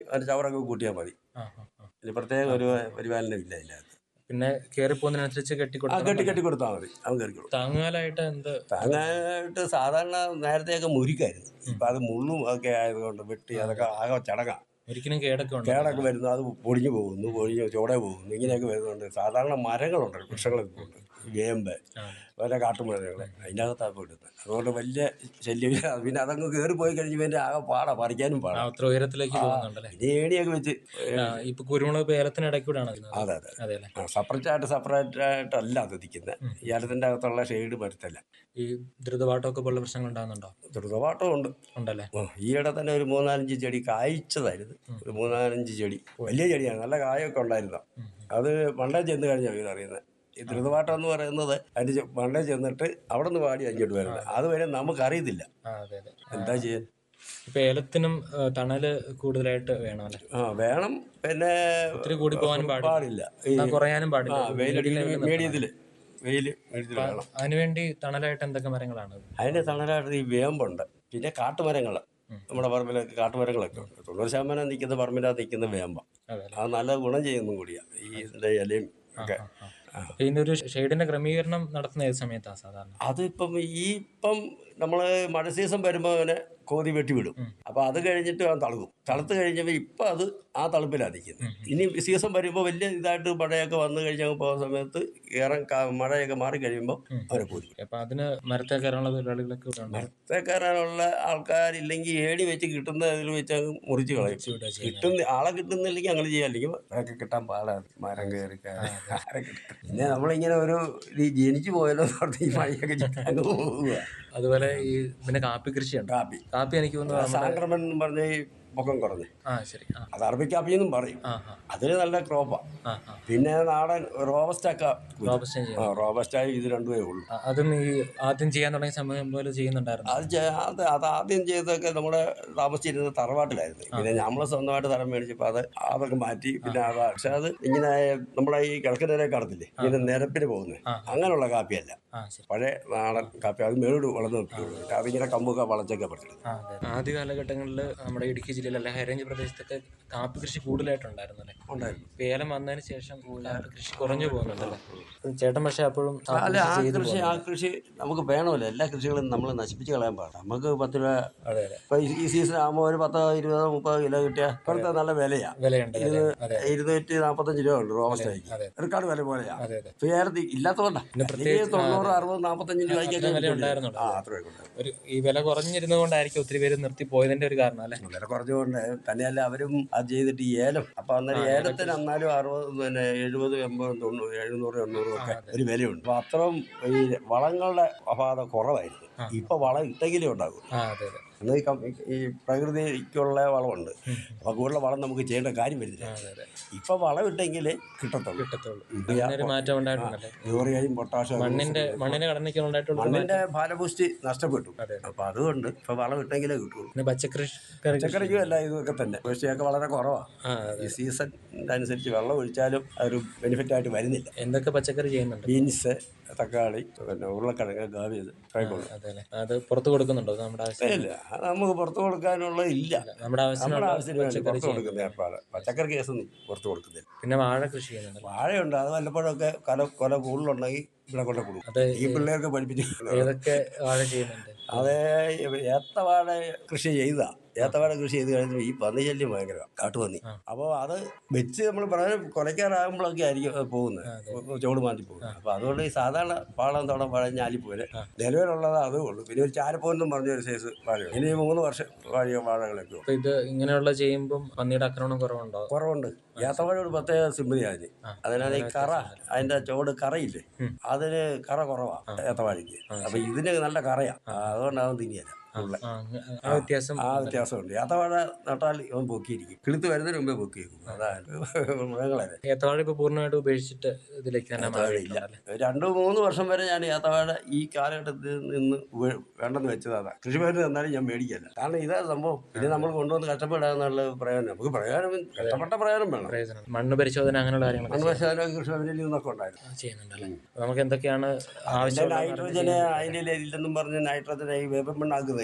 അതിൻ്റെ ചവറൊക്കെ കൂട്ടിയാൽ മതി ആ ആ ആ ഇനി പ്രത്യേക ഒരു പരിപാലനം ഇല്ല അതിനകത്ത് പിന്നെ കയറി പോകുന്നതിനനുസരിച്ച് ആ കെട്ടിക്കൊടുക്കണം കെട്ടി കെട്ടി കൊടുത്താൽ മതി അവൻ കയറിക്കോളും താങ്ങുകാലായിട്ട് എന്ത് താങ്ങായിട്ട് സാധാരണ നേരത്തെയൊക്കെ മുരിക്കായിരുന്നു ഇപ്പം അത് മുള്ളും ഒക്കെ ആയതുകൊണ്ട് വെട്ടി അതൊക്കെ ആകെ ചടങ്ങാം ഒരിക്കലും കേടൊക്കെ ഉണ്ട് കേടൊക്കെ വരുന്നു അത് പൊടിഞ്ഞു പോകുന്നു പൊടിഞ്ഞ് ചോടെ പോകുന്നു ഇങ്ങനെയൊക്കെ വരുന്നുണ്ട് സാധാരണ മരങ്ങളുണ്ട് വൃക്ഷങ്ങളൊക്കെ ഉണ്ട് വേമ്പ് ആ. ഓരോ കാട്ടുമരങ്ങൾ അതിൻ്റെ അകത്താണ് ഇടുന്നത് അതുകൊണ്ട് വലിയ ശല്യമില്ല പിന്നെ അതങ്ങ് കയറി പോയി കഴിഞ്ഞ് പിന്നെ ആകെ പാടാ പറിക്കാനും ആ, പാടാ അത്ര ഉയരത്തിലേക്ക് പോകുന്നുണ്ടല്ലേ ഇനി ഏണിയൊക്കെ വെച്ച് ആ, ഇപ്പൊ കുരുമുളക് ഇപ്പൊ ഏലത്തിനിടയ്ക്ക് കൂടാണ് അതെ അതെ അതെ അല്ലേ സെപ്പറേറ്റ് ആയിട്ട് സെപ്പറേറ്റ് ആയിട്ടല്ല അത് നിൽക്കുന്നത് ഈ ഏലത്തിൻ്റെ അകത്തുള്ള ഷെയ്ഡ് വരുത്തല്ല ഈ ദ്രുതപാട്ടമൊക്കെ പോലുള്ള പ്രശ്നങ്ങൾ ഉണ്ടാകുന്നുണ്ടോ ദ്രുതപാട്ടം ഉണ്ട് ഉണ്ടല്ലേ ഓ, ഈയിടെ തന്നെ ഒരു മൂന്നാലഞ്ച് ചെടി കായ്ച്ചതായിരുന്നു ഒരു മൂന്നാലഞ്ച് ചെടി വലിയ ചെടിയാണ് നല്ല കായൊക്കെ ഉണ്ടായിരുന്നു അത് മണ്ടേ ചെന്ന് കഴിഞ്ഞാൽ വീട് അറിയുന്നത് ഈ ദ്രുതപാട്ടം എന്ന് പറയുന്നത് അതിൻ്റെ ചെ- മണ്ടേ ചെന്നിട്ട് അവിടെ നിന്ന് പാടി അഞ്ചോട്ട് വരുന്നത് അതുവരെ നമുക്കറിയത്തില്ല ആ അതെ അതെ എന്താ ചെയ്യാൻ ഇപ്പൊ ഏലത്തിനും ആ, തണല് കൂടുതലായിട്ട് വേണം അല്ലേ ആ വേണം പിന്നെ ഒത്തിരി കൂടി പോകാനും പാടില്ല പാടില്ല ഈ എന്നാ കുറയാനും ആ പാടില്ല വെയിൽ മീഡിയത്തിൽ വെയിൽ മീഡിയത്തിൽ വേണം അതിനുവേണ്ടി തണലായിട്ട് എന്തൊക്കെ മരങ്ങളാണ് അതിൻ്റെ തണലായിട്ട് ഈ വേമ്പുണ്ട് പിന്നെ കാട്ടുമരങ്ങൾ നമ്മുടെ പറമ്പിലൊക്കെ കാട്ടുമരങ്ങളൊക്കെ ഉണ്ട് തൊണ്ണൂറ് ശതമാനം നിൽക്കുന്ന പറമ്പിനകത്ത് നിൽക്കുന്ന വേമ്പ അതെ അത് നല്ല ഗുണം ചെയ്യുന്നതും കൂടിയാണ് ഈ ഇതിൻ്റെ ഇലയും ഒക്കെ ആ. ഇതിന്റെ ഒരു ഷെയ്ഡിന്റെ ക്രമീകരണം നടത്തുന്ന ഏത് സമയത്താണ് സാധാരണ അതിപ്പം ഈ ഇപ്പം നമ്മൾ മഴ സീസൺ വരുമ്പോൾ അവനെ കോതി വെട്ടി വിടും അപ്പോൾ അത് കഴിഞ്ഞിട്ട് അവൻ തളുകും തളുത്ത് കഴിഞ്ഞപ്പോൾ ഇപ്പം അത് ആ തളുപ്പിലാണ് നിൽക്കുന്നത് ഇനി സീസൺ വരുമ്പോൾ വലിയ ഇതായിട്ട് മഴയൊക്കെ വന്നു കഴിഞ്ഞാൽ പോകുന്ന സമയത്ത് ഇറം കാ- മഴയൊക്കെ മാറി കഴിയുമ്പോൾ അവനെ കോതി വിടും. അപ്പൊ അതിന് മരത്തെ കയറാനുള്ള തൊഴിലാളികളൊക്കെ ഇവിടെ ഉണ്ട് മരത്തേക്കാരാനുള്ള ആൾക്കാരില്ലെങ്കിൽ ഏടി വെച്ച് കിട്ടുന്ന ഇതിൽ വെച്ച് അങ്ങ് മുറിച്ച് കളയും ഇവിടെ ചെയ്യുന്നത്. കിട്ടുന്ന ആളെ കിട്ടുന്നില്ലെങ്കിൽ അങ്ങനെ ചെയ്യാം അല്ലെങ്കിൽ അതൊക്കെ കിട്ടാൻ പാടാണ് മരം കയറി കയറി ആരെ കിട്ടും. പിന്നെ നമ്മളിങ്ങനെ ഒരു ഈ ജനിച്ചു പോയല്ലോ എന്ന് പറഞ്ഞ് ഈ മഴയൊക്കെ ചുറ്റി അങ്ങ് പോവുക അതുപോലെ ഈ പിന്നെ കാപ്പി കൃഷിയുണ്ട് കാപ്പി കാപ്പി എനിക്ക് തോന്നുന്നു നമ്മുടെ- സാക്രമൻ എന്ന് പറഞ്ഞ ഈ പൊക്കം കുറഞ്ഞ് ആ ശരി ആ അത് അറബിക്കാപ്പി എന്നും പറയും ആ ആ അതിന് നല്ല ക്രോപ്പാ ആ ആ പിന്നെ നാടൻ റോബസ്റ്റൊക്കെ റോബസ്റ്റൻ ചെയ്യാം റോബസ്റ്റായി ഇത് രണ്ടുമേ ഉള്ളൂ ആ, അതും ഈ ആദ്യം ചെയ്യാൻ തുടങ്ങിയ സമയം പോലെ ചെയ്യുന്നുണ്ടായിരുന്നു അത് ചെ- അത് അത് ആദ്യം ചെയ്തതൊക്കെ നമ്മുടെ താമസിച്ചിരുന്നത് തറവാട്ടിലായിരുന്നു പിന്നെ നമ്മൾ സ്വന്തമായിട്ട് സ്ഥലം മേടിച്ചപ്പോൾ അത് അതൊക്കെ മാറ്റി പിന്നെ അത് പക്ഷെ അത് ഇങ്ങനെ നമ്മുടെ ഈ കിഴക്കനേരെ കാണത്തില്ലേ ഇങ്ങനെ നിരപ്പിന് പോകുന്നത് ആ. അങ്ങനെയുള്ള കാപ്പിയല്ല ആ ശരി പഴയ നാടൻ കാപ്പി അത് മേലോട്ട് വളർന്നു നിൽക്കുകയുള്ളൂ അതിങ്ങനെ കമ്പൊക്കെ വളച്ചൊക്കെ പറ്റുന്നത് ആ അതെ ആദ്യ കാലഘട്ടങ്ങളിൽ നമ്മുടെ ഇടുക്കി ജില്ലയിൽ അല്ലെ ഹൈറേഞ്ച് പ്രദേശത്തൊക്കെ കാപ്പി കൃഷി കൂടുതലായിട്ടുണ്ടായിരുന്നു അല്ലേ ഉണ്ടായിരുന്നു ഇപ്പൊ ഏലം വന്നതിന് ശേഷം കാപ്പി കൃഷി കുറഞ്ഞു പോകുന്നുണ്ടല്ലേ ചേട്ടൻ പക്ഷെ അപ്പോഴും കാപ്പി അല്ല ആ കൃഷി ചെയ്തു കൃഷി ആ കൃഷി നമുക്ക് വേണമല്ലോ എല്ലാ കൃഷികളും നമ്മൾ നശിപ്പിച്ച് കളയാൻ പാടില്ല നമുക്ക് പത്ത് രൂപ അതെ അതെ ഇപ്പൊ ഈ- ഈ സീസൺ ആകുമ്പോൾ ഒരു പത്തോ ഇരുപതോ മുപ്പതോ കിലോ കിട്ടിയാൽ ഇപ്പോഴത്തെ നല്ല വിലയാ വിലയുണ്ട് അല്ലേ? അതെ ഇരുന്നൂറ്റി നാൽപ്പത്തഞ്ച് രൂപ ഉണ്ട് റോബസ്റ്റായിക്ക് അതെ. റെക്കാർഡ് വില പോലെയാ അതെ അതെ ഇപ്പൊ ഏറെ ഇല്ലാത്തതുകൊണ്ടാണ് പ്രത്യേകിച്ച് തൊണ്ണൂറ് അറുപത് നാൽപ്പത്തഞ്ച് രൂപയ്ക്കൊക്കെ അത്രയും വില കിട്ടുള്ളൂ. ഉണ്ടായിരുന്നുള്ളൂ. ആ അത്രയൊക്കെ ഉണ്ട് ഒരു ഈ വില കുറഞ്ഞിരുന്നത് കൊണ്ടായിരിക്കും ഒത്തിരി പേര് നിർത്തി പോയതിന്റെ ഒരു കാരണം അല്ലേ വില കുറഞ്ഞുകൊണ്ട് തന്നെയല്ല അവരും അത് ചെയ്തിട്ട് ഈ ഏലം അപ്പൊ അന്നേരം ഏലത്തിന് എന്നാലും അറുപത് പിന്നെ എഴുപത് എൺപത് തൊണ്ണൂറ് എഴുന്നൂറ് എണ്ണൂറും ഒക്കെ ഒരു വിലയുണ്ട് അപ്പൊ അത്രയും ഈ വളങ്ങളുടെ അപാധ കുറവായിരുന്നു ഇപ്പൊ വളം ഇട്ടെങ്കിലേ ഉണ്ടാകും ആ അതെ അതെ എന്നാൽ ഈ കം- ഈ പ്രകൃതിക്കുള്ള വളമുണ്ട് അപ്പൊ കൂടുതൽ വളം നമുക്ക് ചെയ്യേണ്ട കാര്യം വരുന്നില്ല അതെ അതെ ഇപ്പൊ വളം ഇട്ടെങ്കിലേ കിട്ടത്തുള്ളൂ കിട്ടത്തുള്ളൂ ഇത് അതിനൊരു മാറ്റം ഉണ്ടായിട്ടുണ്ടല്ലേ യൂറിയയും പൊട്ടാഷ്യം മണ്ണിന്റെ മണ്ണിന്റെ ഘടനയ്ക്ക് ഉണ്ടായിട്ടുള്ള ഒരു മണ്ണിന്റെ ഫലപുഷ്ടി നഷ്ടപ്പെട്ടു അതെ. അപ്പൊ അതുകൊണ്ട് ഇപ്പൊ വളം ഇട്ടെങ്കിലേ കിട്ടുള്ളൂ പിന്നെ പച്ചക്കറി കറി പച്ചക്കറിക്കും അല്ല ഇതൊക്കെ തന്നെ പുഷ്ടിയൊക്കെ വളരെ കുറവാണ് ആ ഈ സീസൺ അനുസരിച്ച് വെള്ളം ഒഴിച്ചാലും അതൊരു ബെനിഫിറ്റ് ആയിട്ട് വരുന്നില്ല എന്തൊക്കെ പച്ചക്കറി ചെയ്യുന്നുണ്ട് ബീൻസ് തക്കാളി പിന്നെ ഉരുളക്കിഴങ്ങ് ഗാവിയത് ട്രൈക്കോള് അതെ അല്ലേ അത് പുറത്ത് കൊടുക്കുന്നുണ്ടോ നമ്മുടെ ആവശ്യം ഇല്ല അത് നമുക്ക് പുറത്ത് കൊടുക്കാനുള്ള ഇല്ല നമ്മുടെ ആവശ്യത്തിനുള്ള നമ്മുടെ ആവശ്യത്തിന് വേണ്ടി പച്ചക്കറി പുറത്ത് കൊടുക്കുന്ന ഏർപ്പാട് പച്ചക്കറി കേസൊന്നും പുറത്ത് കൊടുക്കുന്നില്ല പിന്നെ വാഴ കൃഷി ചെയ്യുന്നുണ്ട് വാഴയുണ്ട് അത് വല്ലപ്പോഴൊക്കെ കൊല കൊല കൂടുതലുണ്ടെങ്കിൽ ഇവിടെ കൊണ്ട് കൊടുക്കും അത് ഈ പിള്ളേർക്ക് പഠിപ്പിച്ച് ഏതൊക്കെ വാഴ ചെയ്യുന്നുണ്ട് അത് ഏത്തവാഴ കൃഷി ചെയ്താ ഏത്തവാഴ കൃഷി ചെയ്ത് കഴിഞ്ഞാൽ ഈ പന്നി ശല്യം ഭയങ്കര കാട്ടുപന്നി അപ്പോൾ അത് വെച്ച് നമ്മൾ പറയാൻ കുലയ്ക്കാറാകുമ്പോഴൊക്കെ ആയിരിക്കും അത് പോകുന്നത് ചോട് മാറ്റി പോകുന്നത് അപ്പോൾ അതുകൊണ്ട് ഈ സാധാരണ പാളം തോളം വാഴ ഞാലിപ്പോലെ നിലവിലുള്ളത് അതേ ഉള്ളൂ പിന്നെ ഒരു ചാരപ്പോന്നും പറഞ്ഞ ഒരു സൈസ് വാഴ ഇനി മൂന്ന് വർഷം വാഴ വാഴകളൊക്കെ ഉണ്ട്. അപ്പൊ ഇത് ഇങ്ങനെയുള്ള ചെയ്യുമ്പം പന്നിയുടെ ആക്രമണം കുറവുണ്ടോ കുറവുണ്ട് ഏത്തവാഴ ഒരു പ്രത്യേക സിമ്പിളിയാണ് അതിനാണ് ഈ കറ അതിന്റെ ചോട് കറയില്ലേ അതിന് കറ കുറവാ ഏത്തവാഴയ്ക്ക് അപ്പൊ ഇതിന് നല്ല കറയാ അതുകൊണ്ടാവും തിന്നിയല്ല ഉള്ള ആ, അങ്ങ- ആ വ്യത്യാസം ആ വ്യത്യാസമുണ്ട് ഏത്തവാഴ നട്ടാൽ ഇവൻ പൊക്കിയിരിക്കും കിളുത്ത് വരുന്നതിന് മുമ്പേ പൊക്കി വെക്കും അതാണ് മൃഗങ്ങളല്ലേ ഏത്തവാഴ ഇപ്പൊ പൂർണ്ണമായിട്ട് ഉപേക്ഷിച്ചിട്ട് ഇതിലേക്ക് തന്നെ ഏത്തവാഴ ഇല്ല രണ്ട് മൂന്ന് വർഷം വരെ ഞാൻ ഏത്തവാഴ ഈ കാലഘട്ടത്തിൽ നിന്ന് ഉപ- വേണ്ടെന്ന് വെച്ചത് അതാ കൃഷിഭവന് തന്നാലും ഞാൻ മേടിക്കല്ല കാരണം ഇതാ സംഭവം ഇത് നമ്മൾ കൊണ്ടുവന്ന് കഷ്ടപ്പെടാന്നുള്ള പ്രയോജനം നമുക്ക് പ്രയോജനം കഷ്ടപ്പെട്ട പ്രയോജനം വേണം പ്രയോജനം മണ്ണ് പരിശോധന അങ്ങനെയുള്ള കാര്യങ്ങളൊക്കെ മൺവശാല കൃഷിഭവനിൽ നിന്നൊക്കെ ഉണ്ടായിരുന്നു ചെയ്യുന്നുണ്ടല്ലേ അപ്പൊ നമുക്ക് എന്തൊക്കെയാണ് അതിന്റെ ആവശ്യമുള്ള നൈട്രജന് അതിന്റെ ഇല്ലെന്നും പറഞ്ഞ് നൈട്രജൻ ഈ വേപ്പൻ മണ്ണാക്ക് തരും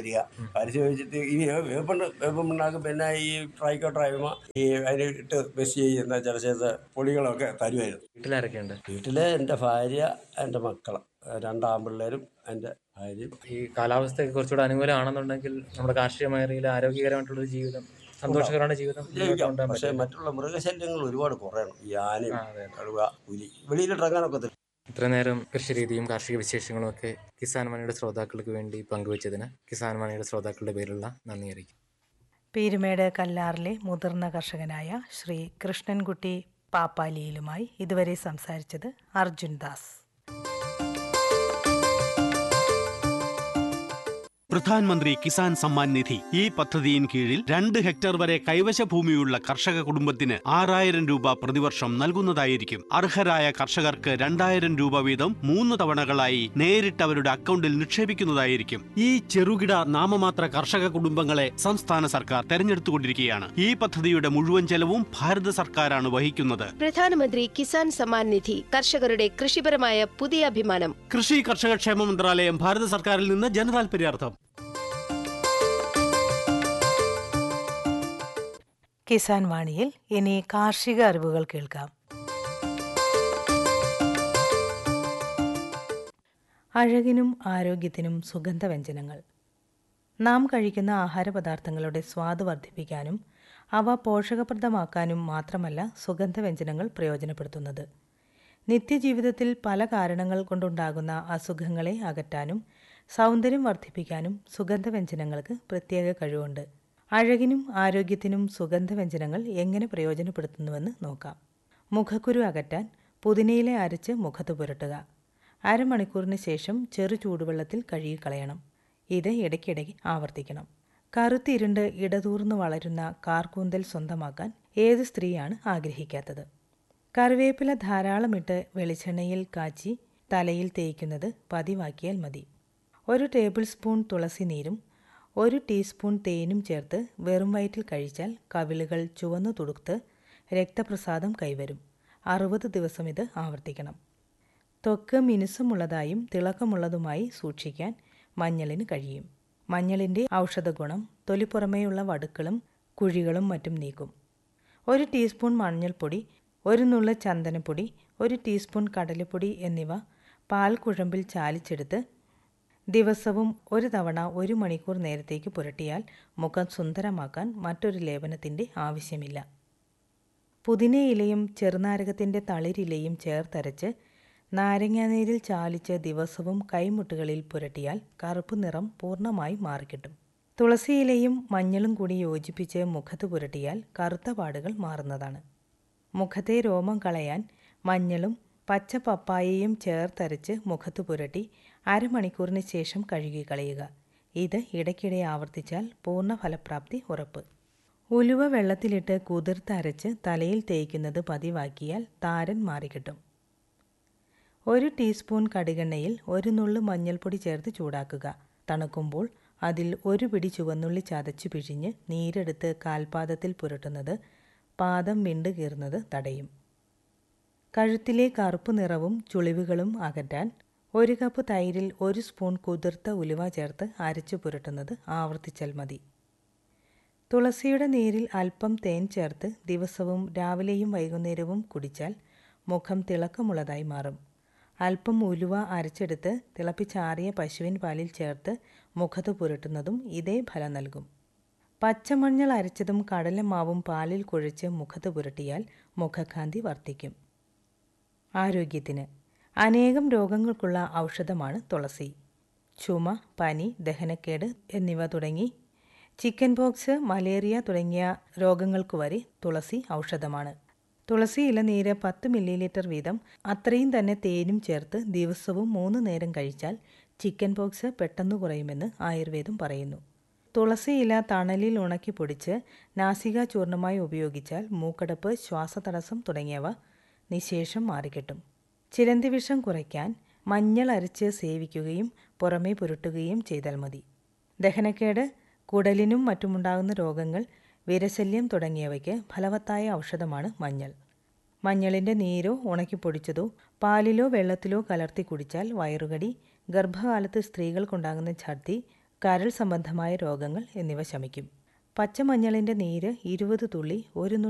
തരിക പരിശോധിച്ചിട്ട് ഈ വേപ്പണ് വേപ്പുണ്ടാക്കും പിന്നെ ഈ ട്രൈക്കോ ട്രൈമ ഈ അതിലിട്ട് മിക്സ് ചെയ്യുന്ന ചില ചില പൊടികളൊക്കെ തരുമായിരുന്നു വീട്ടിലാരൊക്കെയുണ്ട് വീട്ടിലെ എൻ്റെ ഭാര്യ എൻ്റെ മക്കൾ രണ്ടാമ്പിള്ളേരും എൻ്റെ ഭാര്യയും ഈ കാലാവസ്ഥയൊക്കെ കുറച്ചുകൂടെ അനുകൂലമാണെന്നുണ്ടെങ്കിൽ നമ്മുടെ കാർഷിക മേഖലയിൽ ആരോഗ്യകരമായിട്ടുള്ള ഒരു ജീവിതം സന്തോഷകരമായ ജീവിതം മുന്നോട്ട് ജീവിക്കാം കൊണ്ടുപോകാൻ പക്ഷേ പറ്റും മറ്റുള്ള മൃഗശല്യങ്ങൾ ഒരുപാട് കുറയണം ഈ ആനയും ആ, അതെ. കടുവ പുലി വെളിയിലിറങ്ങാനൊക്കെ ഒത്തിരി ഇത്ര നേരം കൃഷിരീതിയും കാർഷിക വിശേഷങ്ങളും ഒക്കെ കിസാൻ മണിയുടെ ശ്രോതാക്കൾക്ക് വേണ്ടി പങ്കുവച്ചതിന് കിസാൻ മണിയുടെ ശ്രോതാക്കളുടെ പേരിലുള്ള നന്ദി അറിയിക്കും പീരുമേട് കല്ലാറിലെ മുതിർന്ന കർഷകനായ ശ്രീ കൃഷ്ണൻകുട്ടി പാപ്പാലിയിലുമായി ഇതുവരെ സംസാരിച്ചത് അർജുൻ ദാസ് പ്രധാൻമന്ത്രി കിസാൻ സമ്മാൻ നിധി ഈ പദ്ധതിയിൻ കീഴിൽ രണ്ട് ഹെക്ടർ വരെ കൈവശ ഭൂമിയുള്ള കർഷക കുടുംബത്തിന് ആറായിരം രൂപ പ്രതിവർഷം നൽകുന്നതായിരിക്കും അർഹരായ കർഷകർക്ക് രണ്ടായിരം രൂപ വീതം മൂന്ന് തവണകളായി നേരിട്ട് അവരുടെ അക്കൗണ്ടിൽ നിക്ഷേപിക്കുന്നതായിരിക്കും ഈ ചെറുകിട നാമമാത്ര കർഷക കുടുംബങ്ങളെ സംസ്ഥാന സർക്കാർ തെരഞ്ഞെടുത്തുകൊണ്ടിരിക്കുകയാണ് ഈ പദ്ധതിയുടെ മുഴുവൻ ചെലവും ഭാരത സർക്കാരാണ് വഹിക്കുന്നത് പ്രധാനമന്ത്രി കിസാൻ സമ്മാൻ നിധി കർഷകരുടെ കൃഷിപരമായ പുതിയ അഭിമാനം കൃഷി കർഷക ക്ഷേമ മന്ത്രാലയം ഭാരത സർക്കാരിൽ നിന്ന് ജനതാൽപര്യാർത്ഥം കിസാൻ വാണിയിൽ ഇനി കാർഷിക അറിവുകൾ കേൾക്കാം അഴകിനും ആരോഗ്യത്തിനും സുഗന്ധവ്യഞ്ജനങ്ങൾ നാം കഴിക്കുന്ന ആഹാരപദാർത്ഥങ്ങളുടെ സ്വാദ് വർദ്ധിപ്പിക്കാനും അവ പോഷകപ്രദമാക്കാനും മാത്രമല്ല സുഗന്ധവ്യഞ്ജനങ്ങൾ പ്രയോജനപ്പെടുത്തുന്നത് നിത്യജീവിതത്തിൽ പല കാരണങ്ങൾ കൊണ്ടുണ്ടാകുന്ന അസുഖങ്ങളെ അകറ്റാനും സൗന്ദര്യം വർദ്ധിപ്പിക്കാനും സുഗന്ധവ്യഞ്ജനങ്ങൾക്ക് പ്രത്യേക കഴിവുണ്ട് അഴകിനും ആരോഗ്യത്തിനും സുഗന്ധവ്യഞ്ജനങ്ങൾ എങ്ങനെ പ്രയോജനപ്പെടുത്തുന്നുവെന്ന് നോക്കാം മുഖക്കുരു അകറ്റാൻ പുതിനയില അരച്ച് മുഖത്ത് പുരട്ടുക അരമണിക്കൂറിന് ശേഷം ചെറു ചൂടുവെള്ളത്തിൽ കഴുകിക്കളയണം ഇത് ഇടയ്ക്കിടയ്ക്ക് ആവർത്തിക്കണം കറുത്തിരുണ്ട് ഇടതൂർന്ന് വളരുന്ന കാർക്കൂന്തൽ സ്വന്തമാക്കാൻ ഏത് സ്ത്രീയാണ് ആഗ്രഹിക്കാത്തത് കറിവേപ്പില ധാരാളമിട്ട് വെളിച്ചെണ്ണയിൽ കാച്ചി തലയിൽ തേയ്ക്കുന്നത് പതിവാക്കിയാൽ മതി ഒരു ടേബിൾ സ്പൂൺ തുളസി നീരും ഒരു ടീസ്പൂൺ തേനും ചേർത്ത് വെറും വയറ്റിൽ കഴിച്ചാൽ കവിളുകൾ ചുവന്നു തുടുത്ത് രക്തപ്രസാദം കൈവരും അറുപത് ദിവസം ഇത് ആവർത്തിക്കണം ത്വക്ക് മിനുസമുള്ളതായും തിളക്കമുള്ളതുമായി സൂക്ഷിക്കാൻ മഞ്ഞളിന് കഴിയും മഞ്ഞളിൻ്റെ ഔഷധഗുണം തൊലിപ്പുറമേയുള്ള വടുക്കളും കുഴികളും മറ്റും നീക്കും ഒരു ടീസ്പൂൺ മഞ്ഞൾപ്പൊടി ഒരു നുള്ള ചന്ദനപ്പൊടി ഒരു ടീസ്പൂൺ കടലപ്പൊടി എന്നിവ പാൽ കുഴമ്പിൽ ചാലിച്ചെടുത്ത് ദിവസവും ഒരു തവണ ഒരു മണിക്കൂർ നേരത്തേക്ക് പുരട്ടിയാൽ മുഖം സുന്ദരമാക്കാൻ മറ്റൊരു ലേപനത്തിൻ്റെ ആവശ്യമില്ല പുതിനയിലയും ചെറുനാരകത്തിൻ്റെ തളിരിലയും ചേർത്തരച്ച് നാരങ്ങാനീരിൽ ചാലിച്ച് ദിവസവും കൈമുട്ടുകളിൽ പുരട്ടിയാൽ കറുപ്പ് നിറം പൂർണ്ണമായി മാറിക്കിട്ടും തുളസിയിലയും മഞ്ഞളും കൂടി യോജിപ്പിച്ച് മുഖത്ത് പുരട്ടിയാൽ കറുത്ത പാടുകൾ മാറുന്നതാണ് മുഖത്തെ രോമം കളയാൻ മഞ്ഞളും പച്ച പപ്പായയും ചേർത്തരച്ച് മുഖത്ത് പുരട്ടി അരമണിക്കൂറിന് ശേഷം കഴുകി കളയുക ഇത് ഇടയ്ക്കിടെ ആവർത്തിച്ചാൽ പൂർണ്ണ ഫലപ്രാപ്തി ഉറപ്പ് ഉലുവ വെള്ളത്തിലിട്ട് കുതിർത്തരച്ച് തലയിൽ തേയ്ക്കുന്നത് പതിവാക്കിയാൽ താരൻ മാറിക്കിട്ടും ഒരു ടീസ്പൂൺ കടുകെണ്ണയിൽ ഒരു നുള്ളു മഞ്ഞൾപ്പൊടി ചേർത്ത് ചൂടാക്കുക തണുക്കുമ്പോൾ അതിൽ ഒരു പിടി ചുവന്നുള്ളി ചതച്ചു പിഴിഞ്ഞ് നീരെടുത്ത് കാൽപാദത്തിൽ പുരട്ടുന്നത് പാദം വിണ്ട് കീറുന്നത് തടയും കഴുത്തിലെ കറുപ്പ് നിറവും ചുളിവുകളും അകറ്റാൻ ഒരു കപ്പ് തൈരിൽ ഒരു സ്പൂൺ കുതിർത്ത ഉലുവ ചേർത്ത് അരച്ചു പുരട്ടുന്നത് ആവർത്തിച്ചാൽ മതി തുളസിയുടെ നീരിൽ അല്പം തേൻ ചേർത്ത് ദിവസവും രാവിലെയും വൈകുന്നേരവും കുടിച്ചാൽ മുഖം തിളക്കമുള്ളതായി മാറും അല്പം ഉലുവ അരച്ചെടുത്ത് തിളപ്പിച്ചാറിയ പശുവിൻ പാലിൽ ചേർത്ത് മുഖത്ത് പുരട്ടുന്നതും ഇതേ ഫലം നൽകും പച്ചമഞ്ഞൾ അരച്ചതും കടലമാവും പാലിൽ കുഴച്ച് മുഖത്ത് പുരട്ടിയാൽ മുഖകാന്തി വർദ്ധിക്കും ആരോഗ്യത്തിന് അനേകം രോഗങ്ങൾക്കുള്ള ഔഷധമാണ് തുളസി ചുമ പനി ദഹനക്കേട് എന്നിവ തുടങ്ങി ചിക്കൻ പോക്സ് മലേറിയ തുടങ്ങിയ രോഗങ്ങൾക്ക് വരെ തുളസി ഔഷധമാണ് തുളസി ഇലനീര് പത്ത് മില്ലി ലിറ്റർ വീതം അത്രയും തന്നെ തേനും ചേർത്ത് ദിവസവും മൂന്ന് നേരം കഴിച്ചാൽ ചിക്കൻ പോക്സ് പെട്ടെന്ന് കുറയുമെന്ന് ആയുർവേദം പറയുന്നു തുളസി ഇല തണലിൽ ഉണക്കി പൊടിച്ച് നാസിക ചൂർണമായി ഉപയോഗിച്ചാൽ മൂക്കടപ്പ് ശ്വാസതടസ്സം തുടങ്ങിയവ നിശേഷം മാറിക്കിട്ടും ചിലന്തി വിഷം കുറയ്ക്കാൻ മഞ്ഞൾ അരച്ച് സേവിക്കുകയും പുറമേ പുരട്ടുകയും ചെയ്താൽ മതി ദഹനക്കേട് കുടലിനും മറ്റുമുണ്ടാകുന്ന രോഗങ്ങൾ വിരശല്യം തുടങ്ങിയവയ്ക്ക് ഫലവത്തായ ഔഷധമാണ് മഞ്ഞൾ മഞ്ഞളിൻ്റെ നീരോ ഉണക്കിപ്പൊടിച്ചതോ പാലിലോ വെള്ളത്തിലോ കലർത്തി കുടിച്ചാൽ വയറുകടി ഗർഭകാലത്ത് സ്ത്രീകൾക്കുണ്ടാകുന്ന ഛർദി കരൾ സംബന്ധമായ രോഗങ്ങൾ എന്നിവ ശമിക്കും പച്ചമഞ്ഞളിൻ്റെ നീര് ഇരുപത് തുള്ളി ഒരു നുള്ളി